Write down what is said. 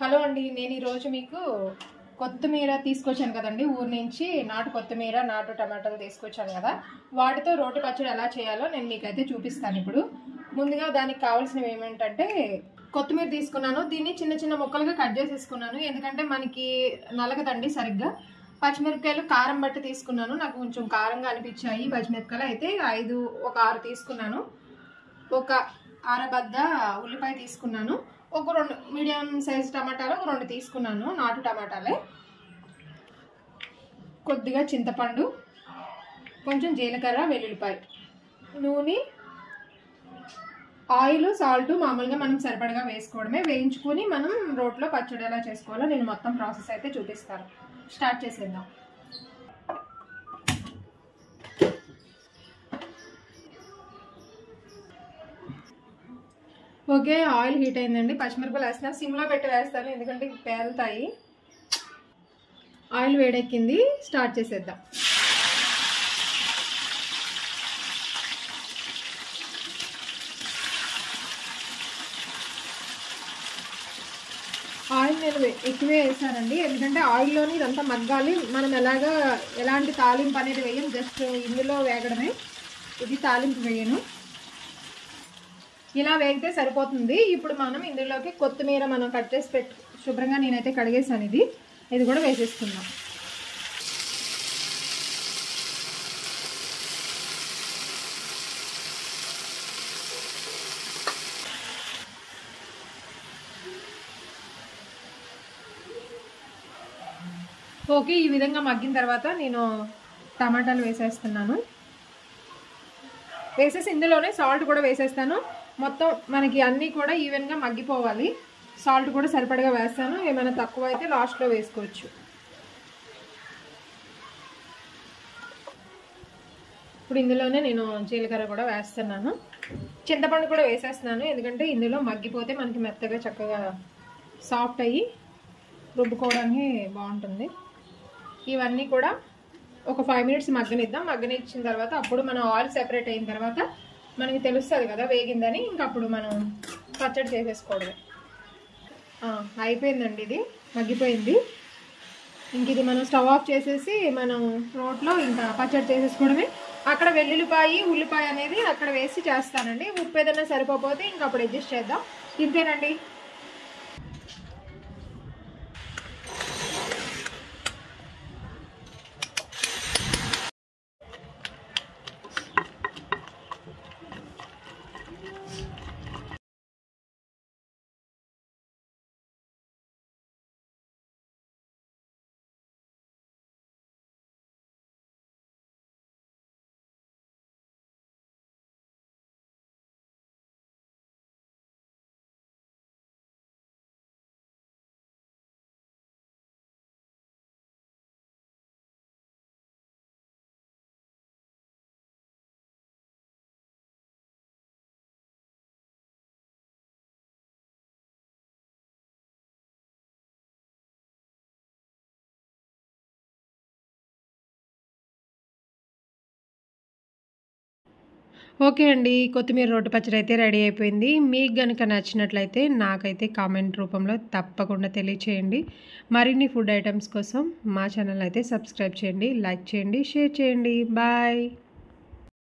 hello అండి నేను ఈరోజు మీకు కొత్తిమీర తీసుకొచ్చాను కదండి ఊరి నుంచి నాటు కొత్తిమీర నాటు టమాటాలు తీసుకొచ్చాను కదా వాటితో రోటి పచ్చడి ఎలా చేయాలో నేను మీకైతే చూపిస్తాను ఇప్పుడు ముందుగా దానికి కావాల్సినవి ఏమేంటంటే కొత్తిమీర తీసుకున్నాను దీన్ని చిన్న చిన్న ముక్కలుగా కట్ చేసేసుకున్నాను ఎందుకంటే మనకి నలగదండి సరిగ్గా పచ్చిమిరపకాయలు కారం బట్టి తీసుకున్నాను నాకు కొంచెం కారంగా అనిపించాయి పచ్చిమిరపకాయలు అయితే ఐదు ఒక ఆరు తీసుకున్నాను ఒక అరబద్ద ఉల్లిపాయ తీసుకున్నాను ఒక రెండు మీడియం సైజ్ టమాటాలు ఒక రెండు తీసుకున్నాను నాటు టమాటాలే కొద్దిగా చింతపండు కొంచెం జీలకర్ర వెల్లుల్లిపాయ నూనె ఆయిల్ సాల్ట్ మామూలుగా మనం సరిపడగా వేసుకోవడమే వేయించుకొని మనం రోట్లో పచ్చడి ఎలా చేసుకోవాలో నేను మొత్తం ప్రాసెస్ అయితే చూపిస్తాను స్టార్ట్ చేసేద్దాం ఓకే ఆయిల్ హీట్ అయిందండి పచ్చిమిరపకాయలు వేస్తున్నా సిమ్లో పెట్టి వేస్తాను ఎందుకంటే ఇవి పేలుతాయి ఆయిల్ వేడెక్కింది స్టార్ట్ చేసేద్దాం ఆయిల్ నేను వే- ఎక్కువే వేసానండి ఎందుకంటే ఆయిల్లోని ఇదంతా మగ్గాలి మనం ఎలాగా ఎలాంటి తాలింపు అనేది వేయం జస్ట్ ఇందులో వేగడమే ఇది తాలింపు వేయను ఇలా వేగితే సరిపోతుంది ఇప్పుడు మనం ఇందులోకి కొత్తిమీర మనం కట్ చేసి పెట్టు శుభ్రంగా నేనైతే కడిగేసాను ఇది ఇది కూడా వేసేసుకుందాం ఓకే ఈ విధంగా మగ్గిన తర్వాత నేను టమాటాలు వేసేస్తున్నాను వేసేసి ఇందులోనే సాల్ట్ కూడా వేసేస్తాను మొత్తం మనకి అన్నీ కూడా ఈవెన్గా మగ్గిపోవాలి సాల్ట్ కూడా సరిపడగా వేస్తాను ఏమైనా తక్కువ అయితే లాస్ట్లో వేసుకోవచ్చు ఇప్పుడు ఇందులోనే నేను జీలకర్ర కూడా వేస్తున్నాను చింతపండు కూడా వేసేస్తున్నాను ఎందుకంటే ఇందులో మగ్గిపోతే మనకి మెత్తగా చక్కగా సాఫ్ట్ అయ్యి రుబ్బుకోవడానికి బాగుంటుంది ఇవన్నీ కూడా ఒక ఫైవ్ మినిట్స్ మగ్గనిద్దాం మగ్గనిచ్చిన తర్వాత అప్పుడు మనం ఆయిల్ సెపరేట్ అయిన తర్వాత మనకి తెలుస్తుంది కదా వేగిందని ఇంకా అప్పుడు మనం పచ్చడి చేసేసుకోవడమే ఆ, అయిపోయిందండి ఇది మగ్గిపోయింది ఇంక ఇది మనం స్టవ్ ఆఫ్ చేసేసి మనం రోట్లో ఇంకా పచ్చడి చేసేసుకోవడమే అక్కడ వెల్లుల్లిపాయ ఉల్లిపాయ అనేది అక్కడ వేసి చేస్తానండి ఉప్పు ఏదైనా సరిపోతే ఇంకా అప్పుడు అడ్జస్ట్ చేద్దాం ఇంతేనండి ఓకే అండి కొత్తిమీర రోటి పచ్చడి అయితే రెడీ అయిపోయింది మీకు కనుక నచ్చినట్లయితే నాకైతే కామెంట్ రూపంలో తప్పకుండా తెలియచేయండి మరిన్ని ఫుడ్ ఐటమ్స్ కోసం మా ఛానల్ అయితే సబ్స్క్రైబ్ చేయండి లైక్ చేయండి షేర్ చేయండి బాయ్